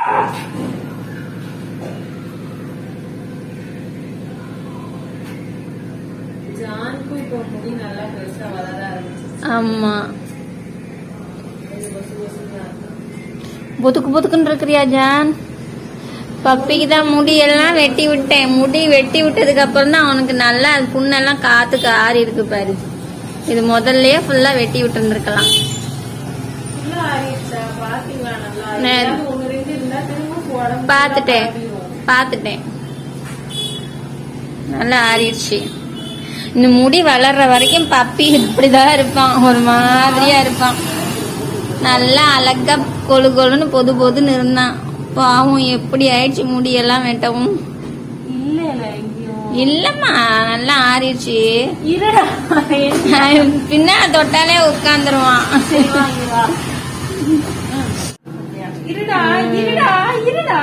ஜானுக்கும் இப்போ முடி நல்லா பெருசா வளர ஆரம்பிச்சு ஆமா கொசு கொசுன்னு இருக்கும். புதுக்கு புதுக்குன்னு இருக்கிறியா ஜான் பப்பிக்கு தான் முடி எல்லாம் வெட்டி விட்டேன் முடி வெட்டி விட்டதுக்கு அப்புறம் தான் அவனுக்கு நல்லா அது புண்ணெல்லாம் காத்துக்கு ஆறி இருக்கு பாரு இது முதல்லயே ஃபுல்லா வெட்டி விட்டுருந்துருக்கலாம் full ஆ ஆறிடுச்சா? பாத்தீங்களா நல்லா? நான் ஏதாவது ஒண்ணு ரெண்டு இருந்தா திரும்ப உடம்பு பார்த்துட்டேன் ஆறிடும். பார்த்துட்டேன் நல்லா ஆறிடுச்சு இந்த முடி வளர்ற வரைக்கும் பப்பி இப்படிதான் இருப்பான் ஒரு மாதிரியா இருப்பான் நல்லா அழகா கொழு கொழுன்னு பொது பொதுன்னு இருந்தான் பாவம் எப்படி ஆயிடுச்சு முடியெல்லாம் வெட்டவும் இல்ல இல்ல எங்கேயும் இல்லம்மா நல்லா ஆறிடுச்சு இருடா பின்னால தொட்டாலே உட்காந்துருவான் சரி, வா, இங்க வா. இருடா இருடா இருடா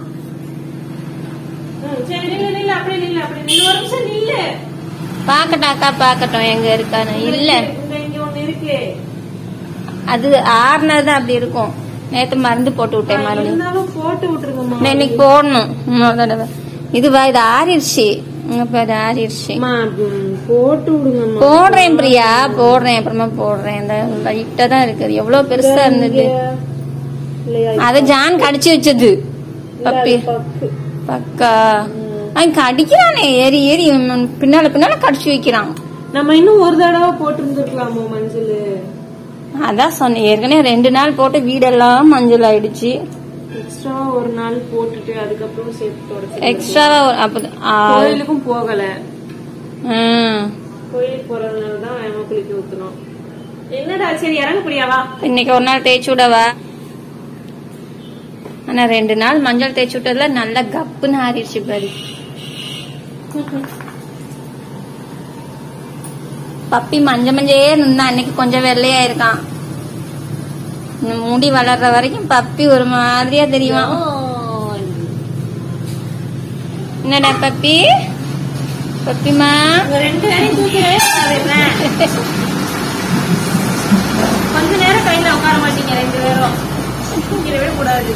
ம், சரி நில்லு நில்லு அப்படியே நில்லு அப்படியே நில்லு ஒரு நிமிஷம் நில்லு பாக்கட்டாக்கா பாக்கட்டும் எங்க இருக்கான்னு இல்ல இங்க இங்க ஒண்ணு இருக்கு அது ஆறுனது அப்படி இருக்கும் நேத்து மருந்து போட்டு விட்டேன் மறுபடியும் இருந்தாலும் போட்டு விட்டுருங்கம்மா நான் இன்னைக்கு போடணும் இன்னொரு தடவை இதுவா இது ஆறிடுச்சு இங்க பாரு ஆறிடுச்சு அம்மா, ம், போட்டு விடுங்கம்மா போடுறேன் பிரியா போடுறேன் அப்புறமா போடுறேன் இந்த லைட்டா தான் இருக்குது எவ்வளவு பெருசா இருந்தது இல்லையா அத ஜான் கடிச்சு வச்சது பப்பி பக்கு பக்கா அவன் கடிக்கிறானே ஏறி ஏறி இவன் பின்னால பின்னால கடிச்சு வைக்கிறான் நம்ம இன்னும் ஒரு தடவை போட்டு இருந்துருக்கலாமோ மஞ்சள் அதான் சொன்னேன் ஏற்கனவே ரெண்டு நாள் போட்டு வீடெல்லாம் மஞ்சள் ஆயிடுச்சு எக்ஸ்ட்ரா ஒரு நாள் போட்டுட்டு அதுக்கப்புறம் சேர்த்து தொடச்சு எக்ஸ்ட்ராவா அப்ப ஆ, கோயிலுக்கும் போகல ம். கோயிலுக்கு போறதுனால தான் நம்ம குளிக்க ஊத்தணும் என்னடா சரி இறங்க புரியாவா இன்னைக்கு ஒரு நாள் தேய்ச்சி விடவா ஆனா ரெண்டு நாள் மஞ்சள் தேய்ச்சி விட்டதுல நல்லா கப்புன்னு ஆறிடுச்சு பாரு பப்பி மஞ்ச மஞ்சையே இருந்தா அன்னைக்கு கொஞ்சம் வெள்ளையா இருக்கான் இந்த முடி வளர்ற வரைக்கும் பப்பி ஒரு மாதிரியா தெரியும் என்னடா பப்பி பப்பிமா உங்க ரெண்டு நேரம் தூக்கவே கூடாது என்ன? கொஞ்ச நேரம் கையில உட்கார மாட்டீங்க ரெண்டு பேரும் தூக்கிடவே கூடாது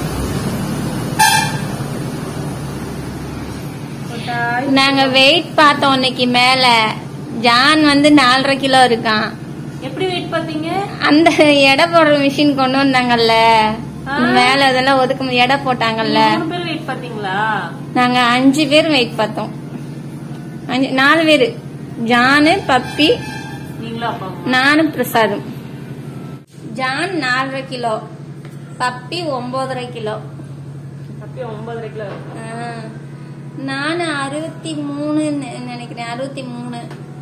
கொட்டாய். நாங்க வெயிட் பார்த்தோம் இன்னைக்கு மேல ஜான் வந்து நாலரை கிலோ இருக்கான் எப்படி வெயிட் பாத்தீங்க அந்த எடை போடுற மிஷின் கொண்டு வந்தாங்கல்ல ஆ. மேல அதெல்லாம் ஒதுக்க எடை போட்டாங்கல்ல மூணு பேர் வெயிட் பாத்தீங்களா நாங்க அஞ்சு பேர் வெயிட் பார்த்தோம் அஞ்சு நாலு பேரு ஜானு பப்பி நீங்களும் அப்பா அம்மா நானும் பிரசாதும் ஜான் நாலரை கிலோ பப்பி ஒன்பதரை கிலோ அப்பயே ஒன்பதரை கிலோ இருக்கும் ஆ. நானு அறுபத்தி மூணு நினைக்கிறேன் அறுபத்தி மூணு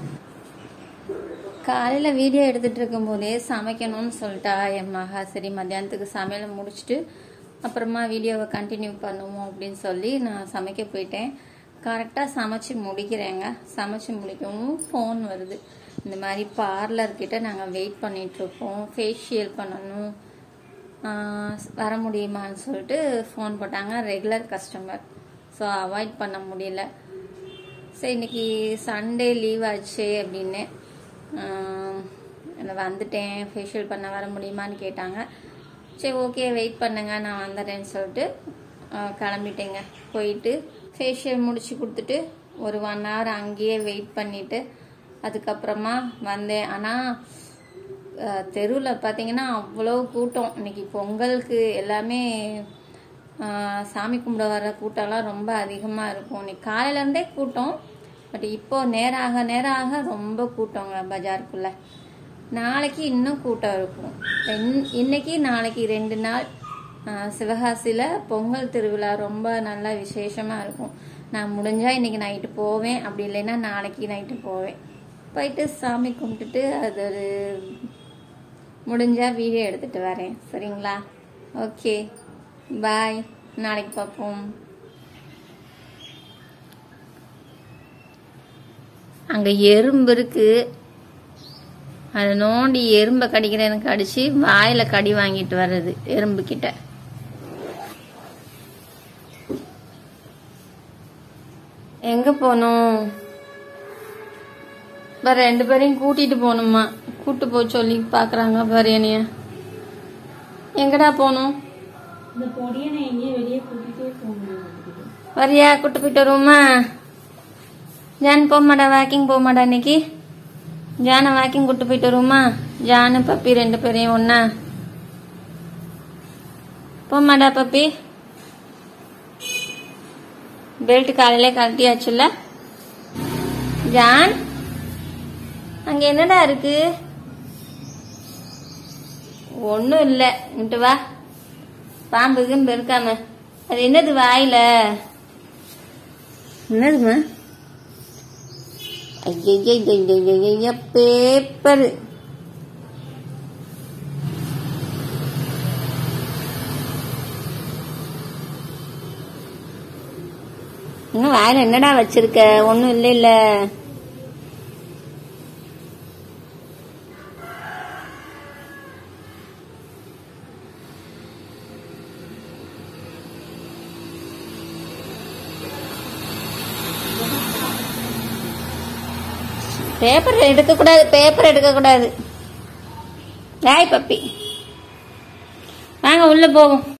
காலையில வீடியோ எடுத்துட்டு இருக்கும் போதே சமைக்கணும்னு சொல்லிட்டா என் மகா சரி மத்தியானத்துக்கு சமையலை முடிச்சுட்டு அப்புறமா வீடியோவை கண்டினியூ பண்ணுவோம் அப்படின்னு சொல்லி நான் சமைக்க போயிட்டேன் கரெக்டாக சமைச்சு முடிக்கிறேங்க சமைச்சு முடிக்கவும் ஃபோன் வருது இந்த மாதிரி பார்லர் கிட்ட நாங்கள் வெயிட் பண்ணிட்டு இருக்கோம் ஃபேஷியல் பண்ணணும் ஆஹ் வர முடியுமான்னு சொல்லிட்டு ஃபோன் போட்டாங்க ரெகுலர் கஸ்டமர் ஸோ அவாய்ட் பண்ண முடியல சரி இன்னைக்கு சண்டே லீவ் ஆச்சு அப்படின்னு ஆஹ் நான் வந்துட்டேன் ஃபேஷியல் பண்ண வர முடியுமான்னு கேட்டாங்க சரி ஓகே வெயிட் பண்ணுங்க நான் வந்துடுறேன்னு சொல்லிட்டு ஆஹ் கிளம்பிட்டேங்க போயிட்டு ஃபேஷியல் முடிச்சு கொடுத்துட்டு ஒரு ஒன் ஹவர் அங்கேயே வெயிட் பண்ணிட்டு அதுக்கப்புறமா வந்தேன் ஆனால் தெருவில் பார்த்தீங்கன்னா அவ்வளோ கூட்டம் இன்னைக்கு பொங்கலுக்கு எல்லாமே ஆஹ் சாமி கும்பிட வர கூட்டம்லாம் ரொம்ப அதிகமாக இருக்கும் இன்னைக்கு காலையிலேருந்தே கூட்டம் பட் இப்போ நேரம் ஆக நேரம் ஆக ரொம்ப கூட்டங்க பஜாருக்குள்ள நாளைக்கு இன்னும் கூட்டம் இருக்கும் இன்- இன்னைக்கு நாளைக்கு ரெண்டு நாள் ஆஹ் சிவகாசியில பொங்கல் திருவிழா ரொம்ப நல்லா விசேஷமா இருக்கும் நான் முடிஞ்சா இன்னைக்கு நைட்டு போவேன் அப்படி இல்லைன்னா நாளைக்கு நைட்டு போவேன் போயிட்டு சாமி கும்பிட்டுட்டு அது ஒரு முடிஞ்சா வீடியோ எடுத்துட்டு வரேன் சரிங்களா ஓகே பாய் நாளைக்கு பார்ப்போம் அங்க எறும்பு இருக்கு அதை நோண்டி எறும்பை கடிக்கிறேன்னு கடிச்சு வாயில கடி வாங்கிட்டு வர்றது எறும்பு கிட்ட எங்க போகணும் வேற ரெண்டு பேரையும் கூட்டிட்டு போகணுமா கூட்டு போக சொல்லி பாக்குறாங்க பாரு என்னைய எங்கடா போகணும் இந்த போ முடியனை எங்கேயும் வெளியே கூட்டிட்டே போக முடியாது வரியா கூட்டு போயிட்டு வருவோமா ஜான் போக மாட்டா வாக்கிங் போக மாட்டா இன்னைக்கு ஜானை வாக்கிங் கூட்டு போயிட்டு வருவோமா ஜானு பப்பி ரெண்டு பேரையும் ஒண்ணா போக மாட்டா பப்பி பெல்ட் காலையில கழட்டியாச்சுல்ல ஜான் அங்க என்னடா இருக்கு ஒன்றும் இல்லை இங்கிட்டு வா பாம்புக்குன்னு பெருக்காம அது என்னது வாயில என்னதுமா ஐயய்ய பேப்பர் இன்னும் வாயில என்னடா வச்சிருக்க ஒன்றும் இல்லை இல்ல பேப்பர் எடுக்க கூடாது பேப்பர் எடுக்க கூடாது ராய் பப்பி வாங்க உள்ள போவோம்